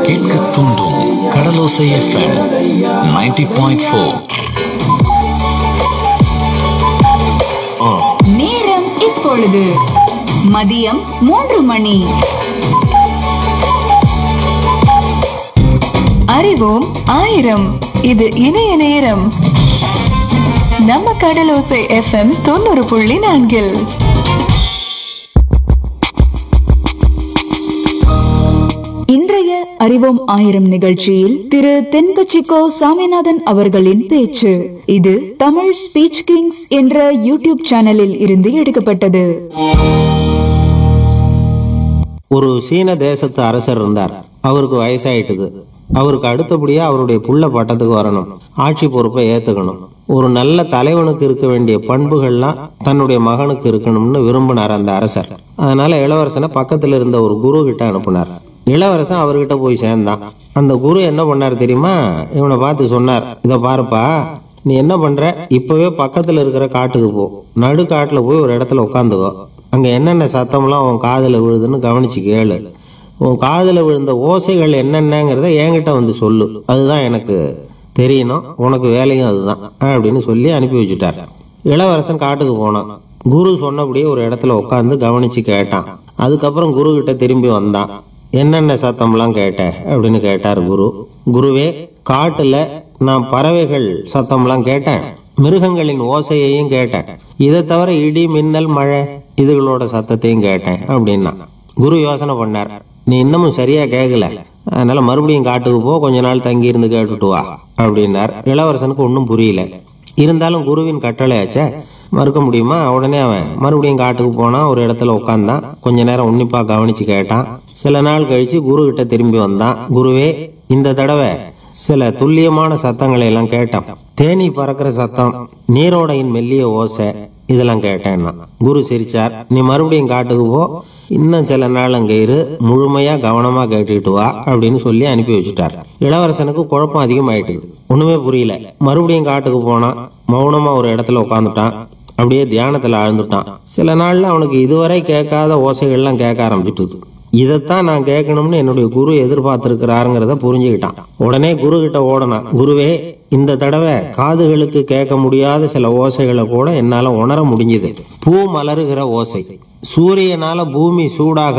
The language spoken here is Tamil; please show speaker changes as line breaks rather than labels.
கேட்க தூண்டும் கடலோசை எஃப்எம் 90.4 பாயிண்ட் ஃபோர்
நேரம் இப்பொழுது மதியம் மூன்று மணி
அறிவோம் ஆயிரம் இது இணைய நேரம் நம்ம கடலோசை எஃப்எம் தொண்ணூறு புள்ளி நான்கில்
இன்றைய அறிவோம் ஆயிரம் நிகழ்ச்சியில் திரு தென்கச்சிக்கோ சாமிநாதன் அவர்களின் பேச்சு இது தமிழ் ஸ்பீச் கிங்ஸ் என்ற யூடியூப் சேனலில் இருந்து எடுக்கப்பட்டது
ஒரு சீன தேசத்து அரசர் இருந்தார் அவருக்கு வயசாயிட்டுது அவருக்கு அடுத்தபடியா அவருடைய புள்ள பட்டத்துக்கு வரணும் ஆட்சி பொறுப்பை ஏத்துக்கணும் ஒரு நல்ல தலைவனுக்கு இருக்க வேண்டிய பண்புகள்லாம் தன்னுடைய மகனுக்கு இருக்கணும்னு விரும்பினார் அந்த அரசர் அதனால இளவரசனை பக்கத்துல இருந்த ஒரு குரு கிட்ட அனுப்புனார் இளவரசன் அவர்கிட்ட போய் சேர்ந்தான் அந்த குரு என்ன பண்ணார் தெரியுமா இவனை பார்த்து சொன்னார் இதை பாருப்பா நீ என்ன பண்ற இப்பவே பக்கத்துல இருக்கிற காட்டுக்கு போ நடு காட்டுல போய் ஒரு இடத்துல உட்காந்துக்கோ அங்க என்னென்ன சத்தம்லாம் உன் காதுல விழுதுன்னு கவனிச்சு கேளு உன் காதுல விழுந்த ஓசைகள் என்னென்னங்கிறத என்கிட்ட வந்து சொல்லு அதுதான் எனக்கு தெரியணும் உனக்கு வேலையும் அதுதான் அப்படின்னு சொல்லி அனுப்பி வச்சுட்டார் இளவரசன் காட்டுக்கு போனான் குரு சொன்னபடியே ஒரு இடத்துல உட்காந்து கவனிச்சு கேட்டான் அதுக்கப்புறம் குரு கிட்ட திரும்பி வந்தான் என்னென்ன சத்தம்லாம் கேட்ட அப்படின்னு கேட்டார் குரு குருவே காட்டுல நான் பறவைகள் சத்தம்லாம் கேட்டேன் மிருகங்களின் ஓசையையும் கேட்டேன் இதை தவிர இடி மின்னல் மழை இதுகளோட சத்தத்தையும் கேட்டேன் அப்படின்னா குரு யோசனை பண்ணார் நீ இன்னமும் சரியா கேட்கல அதனால மறுபடியும் காட்டுக்கு போ கொஞ்ச நாள் தங்கி இருந்து கேட்டுட்டு வா அப்படின்னார் இளவரசனுக்கு ஒன்றும் புரியல இருந்தாலும் குருவின் கட்டளையாச்சே மறுக்க முடியுமா உடனே அவன் மறுபடியும் காட்டுக்கு போனான் ஒரு இடத்துல உட்காந்தான் கொஞ்ச நேரம் உன்னிப்பா கவனிச்சு கேட்டான் சில நாள் கழிச்சு குரு கிட்ட திரும்பி வந்தான் குருவே இந்த தடவை சில துல்லியமான சத்தங்களை எல்லாம் கேட்டான் தேனி பறக்கிற சத்தம் நீரோடையின் மெல்லிய ஓசை இதெல்லாம் கேட்டேன்னா குரு சிரிச்சார் நீ மறுபடியும் காட்டுக்கு போ இன்னும் சில நாள் அங்க இரு முழுமையா கவனமா கேட்டுக்கிட்டு வா அப்படின்னு சொல்லி அனுப்பி வச்சுட்டார் இளவரசனுக்கு குழப்பம் அதிகமாயிட்டு ஒண்ணுமே புரியல மறுபடியும் காட்டுக்கு போனான் மௌனமா ஒரு இடத்துல உட்காந்துட்டான் அப்படியே தியானத்துல ஆழ்ந்துட்டான் சில நாள்ல அவனுக்கு இதுவரை கேட்காத ஓசைகள்லாம் கேட்க ஆரம்பிச்சுட்டுது இதைத்தான் நான் கேட்கணும்னு என்னுடைய குரு எதிர்பார்த்திருக்கிறாருங்கிறத புரிஞ்சுக்கிட்டான் உடனே குரு கிட்ட ஓடனான் குருவே இந்த தடவை காதுகளுக்கு கேட்க முடியாத சில ஓசைகளை கூட என்னால உணர முடிஞ்சுது பூ மலருகிற ஓசை சூரியனால பூமி சூடாக